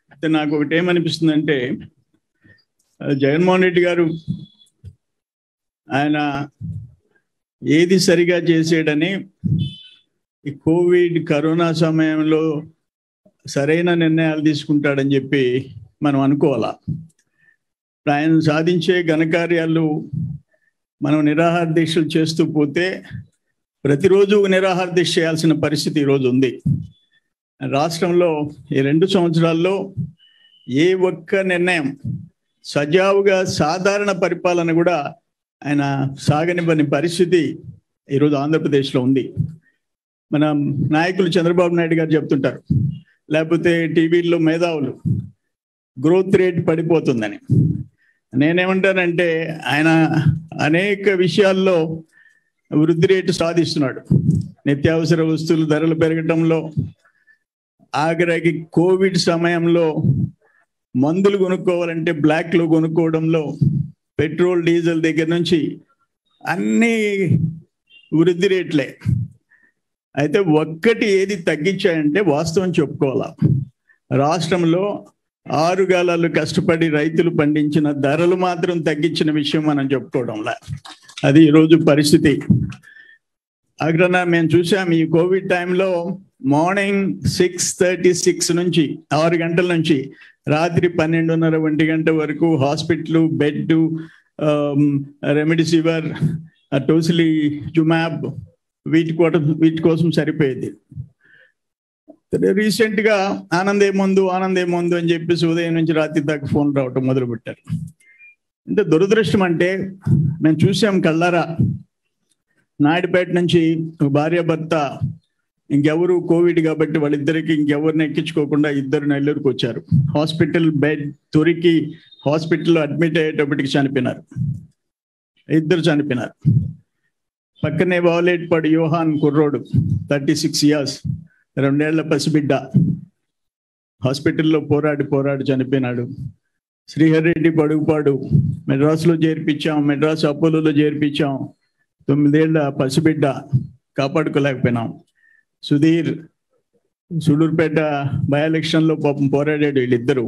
అయితే నాకు ఒకటి ఏమనిపిస్తుందంటే ఆ, జగన్మోహన్ రెడ్డి గారు ఆయన ఏది సరిగా చేసాడని ఈ కోవిడ్ కరోనా సమయంలో సరైన నిర్ణయాలు తీసుకుంటాడని చెప్పి మనం అనుకోవాలా ఇప్పుడు ఆయన సాధించే ఘనకార్యాలు మనం నిరాహార దీక్షలు చేస్తూ పోతే ప్రతిరోజు నిరాహార దీక్ష చేయాల్సిన పరిస్థితి ఈరోజు ఉంది రాష్ట్రంలో ఈ రెండు సంవత్సరాల్లో ఏ ఒక్క నిర్ణయం సజావుగా సాధారణ పరిపాలన కూడా ఆయన సాగనివ్వని పరిస్థితి ఈరోజు ఆంధ్రప్రదేశ్లో ఉంది మన నాయకులు చంద్రబాబు నాయుడు గారు చెప్తుంటారు లేకపోతే టీవీల్లో మేధావులు గ్రోత్ రేట్ పడిపోతుందని నేనేమంటానంటే ఆయన అనేక విషయాల్లో వృద్ధి రేటు సాధిస్తున్నాడు నిత్యావసర వస్తువులు ధరలు పెరగటంలో ఆఖరికి కోవిడ్ సమయంలో మందులు కొనుక్కోవాలంటే బ్లాక్లో కొనుక్కోవడంలో పెట్రోల్ డీజిల్ దగ్గర నుంచి అన్ని వృద్ధి రేట్లే అయితే ఒక్కటి ఏది తగ్గించాయంటే వాస్తవం చెప్పుకోవాలా రాష్ట్రంలో ఆరు గాలాలు కష్టపడి రైతులు పండించిన ధరలు మాత్రం తగ్గించిన విషయం మనం చెప్పుకోవడంలా అది ఈరోజు పరిస్థితి అగ్రన మేము చూసాం ఈ కోవిడ్ టైంలో మార్నింగ్ సిక్స్ థర్టీ సిక్స్ నుంచి ఆరు గంటల నుంచి రాత్రి పన్నెండున్నర ఒంటి గంట వరకు hospital bed remdesivir tocilizumab వీటి కోసం వీటి కోసం సరిపోయేది రీసెంట్ గా ఆనందే ముందు ఆనందే ముందు అని చెప్పేసి ఉదయం నుంచి రాత్రి దాకా ఫోన్ రావటం మొదలు పెట్టారు అంటే దురదృష్టం అంటే మేము చూసాం కళ్ళారా నాయుడుపేట నుంచి భార్యాభర్త ఇంకెవరు కోవిడ్ కాబట్టి వాళ్ళిద్దరికి ఇంకెవరిని ఎక్కించుకోకుండా ఇద్దరు నెల్లూరుకు వచ్చారు హాస్పిటల్ బెడ్ తొరికి హాస్పిటల్లో అడ్మిట్ అయ్యేటప్పటికి చనిపోయినారు ఇద్దరు చనిపోయినారు పక్కనే వాలేట్పాడు యోహాన్ కుర్రోడు థర్టీ సిక్స్ ఇయర్స్ రెండేళ్ల పసిబిడ్డ హాస్పిటల్లో పోరాడి పోరాడి చనిపోయినాడు శ్రీహర్రెడ్డి పడుగుపాడు మెడ్రాస్లో చేర్పించాం మెడ్రాస్ అపోలోలో చేర్పించాం తొమ్మిదేళ్ల పసిబిడ్డ కాపాడుకోలేకపోయినాం సుధీర్ సుడూరుపేట బై ఎలక్షన్లో పాపం పోరాడాడు వీళ్ళిద్దరు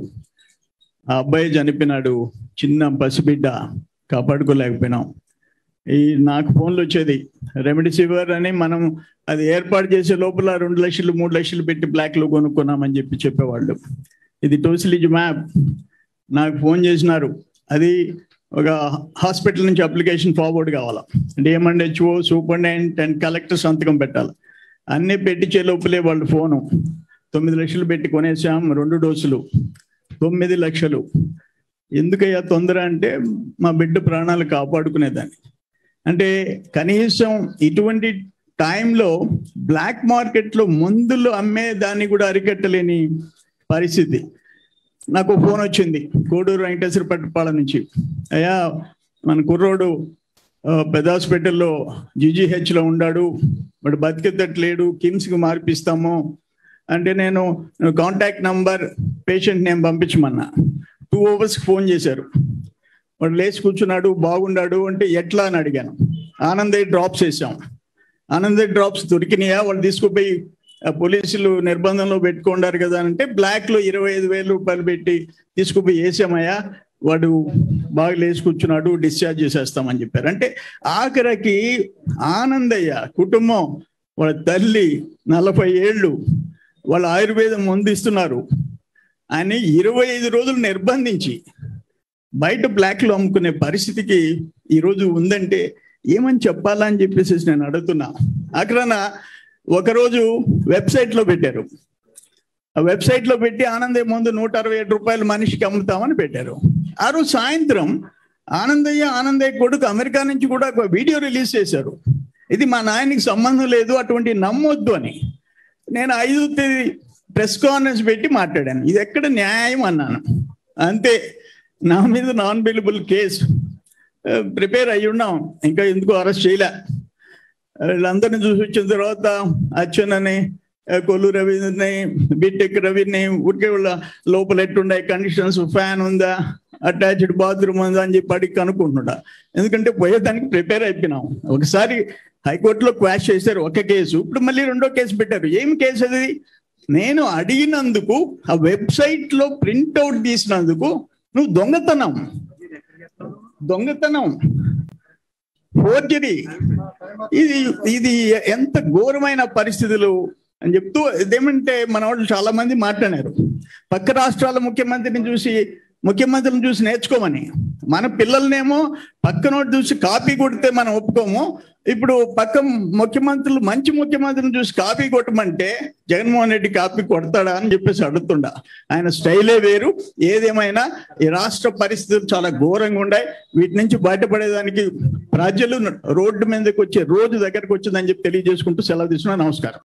ఆ అబ్బాయి చనిపోయినాడు చిన్న పసిబిడ్డ కాపాడుకోలేకపోయినాం ఈ నాకు ఫోన్లు వచ్చేది రెమెడిసివర్ అని మనం అది ఏర్పాటు చేసే లోపల రెండు లక్షలు మూడు లక్షలు పెట్టి బ్లాక్లో కొనుక్కున్నామని చెప్పి చెప్పేవాళ్ళు ఇది టోసిలిజ్ మ్యాప్ నాకు ఫోన్ చేసినారు అది ఒక హాస్పిటల్ నుంచి అప్లికేషన్ ఫార్వర్డ్ కావాలా డిఎంఎండ్హెచ్ఓ సూపరింటెండెంట్ అండ్ కలెక్టర్ సంతకం పెట్టాలి అన్నీ పెట్టించే లోపలే వాళ్ళు ఫోను తొమ్మిది లక్షలు పెట్టి కొనేసాం రెండు డోసులు తొమ్మిది లక్షలు ఎందుకయ్యా తొందర అంటే మా బిడ్డ ప్రాణాలు కాపాడుకునేదాన్ని అంటే కనీసం ఇటువంటి టైంలో బ్లాక్ మార్కెట్లో మందులు అమ్మే దాన్ని కూడా అరికట్టలేని పరిస్థితి నాకు ఫోన్ వచ్చింది కోడూరు వెంకటేశ్వర పట్టుపాల నుంచి అయ్యా మన కుర్రోడు ఆ, పెద్ద హాస్పిటల్లో జీజీహెచ్లో ఉన్నాడు వాడు బతికేటట్లేడు కిమ్స్కి మార్పిస్తాము అంటే నేను కాంటాక్ట్ నంబర్ పేషెంట్ నేను పంపించమన్నా టూ అవర్స్కి ఫోన్ చేశారు వాడు లేచి కూర్చున్నాడు బాగున్నాడు అంటే ఎట్లా అని అడిగాను ఆనందయ్య డ్రాప్స్ వేసాం ఆనందయ్య డ్రాప్స్ దొరికినాయా వాళ్ళు తీసుకుపోయి ఆ పోలీసులు నిర్బంధంలో పెట్టుకున్నారు కదా అంటే బ్లాక్ లో ఇరవై ఐదు వేల రూపాయలు పెట్టి తీసుకుపోయి వేసామయ్యా వాడు బాగా లేచి కూర్చున్నాడు డిశ్చార్జ్ చేసేస్తామని చెప్పారు అంటే ఆఖరికి ఆనందయ్య కుటుంబం వాళ్ళ తల్లి నలభై ఏళ్ళు వాళ్ళ ఆయుర్వేదం మందిస్తున్నారు అని ఇరవై ఐదు రోజులు నిర్బంధించి బయట బ్లాక్లో అమ్ముకునే పరిస్థితికి ఈరోజు ఉందంటే ఏమని చెప్పాలా అని చెప్పేసి నేను అడుగుతున్నా అక్కడ ఒకరోజు వెబ్సైట్లో పెట్టారు ఆ వెబ్సైట్లో పెట్టి ఆనందయ్య ముందు నూట అరవై ఏడు రూపాయలు మనిషికి అమ్ముతామని పెట్టారు ఆ రోజు సాయంత్రం ఆనందయ్య ఆనందయ్య కొడుకు అమెరికా నుంచి కూడా ఒక వీడియో రిలీజ్ చేశారు ఇది మా నాయనకి సంబంధం లేదు అటువంటి నమ్మొద్దు అని నేను ఐదు తేదీ ప్రెస్ కాన్ఫరెన్స్ పెట్టి మాట్లాడాను ఇది ఎక్కడ న్యాయం అన్నాను అంతే నా మీద నాన్ బిలబుల్ కేసు ప్రిపేర్ అయ్యి ఉన్నాం ఇంకా ఎందుకు అరెస్ట్ చేయలే వీళ్ళందరినీ చూసి వచ్చిన తర్వాత అచ్చెన్ అని ఆ, కొల్లు రవిని బీటెక్ రవిని ఊరికే వాళ్ళ లోపల ఎట్టుండే కండిషన్స్ ఫ్యాన్ ఉందా అటాచ్డ్ బాత్రూమ్ ఉందా అని చెప్పి అడిగి కనుక్కుంటున్నా ఎందుకంటే పోయేదానికి ప్రిపేర్ అయిపోయినాం ఒకసారి హైకోర్టులో క్వాష్ చేశారు ఒక కేసు ఇప్పుడు మళ్ళీ రెండో కేసు పెట్టారు ఏం కేసు అది నేను అడిగినందుకు ఆ వెబ్సైట్ లో ప్రింట్అవుట్ తీసినందుకు నువ్వు దొంగతనం దొంగతనం ఫోర్జరీ ఇది ఇది ఎంత ఘోరమైన పరిస్థితులు అని చెప్తూ ఇదేమంటే మన వాళ్ళు చాలా మంది మాట్లాడారు పక్క రాష్ట్రాల ముఖ్యమంత్రిని చూసి ముఖ్యమంత్రిని చూసి నేర్చుకోమని మన పిల్లల్నేమో పక్కనోటి చూసి కాపీ కొడితే మనం ఒప్పుకోము ఇప్పుడు పక్క ముఖ్యమంత్రులు మంచి ముఖ్యమంత్రిని చూసి కాపీ కొట్టమంటే జగన్మోహన్ రెడ్డి కాపీ కొడతాడా అని చెప్పేసి అడుగుతుండా ఆయన స్టైలే వేరు ఏదేమైనా ఈ రాష్ట్ర పరిస్థితులు చాలా ఘోరంగా ఉన్నాయి వీటి నుంచి బయటపడేదానికి ప్రజలు రోడ్డు మీదకి వచ్చే రోజు దగ్గరకు వచ్చిందని చెప్పి తెలియజేసుకుంటూ సెలవు తీసుకున్నా నమస్కారం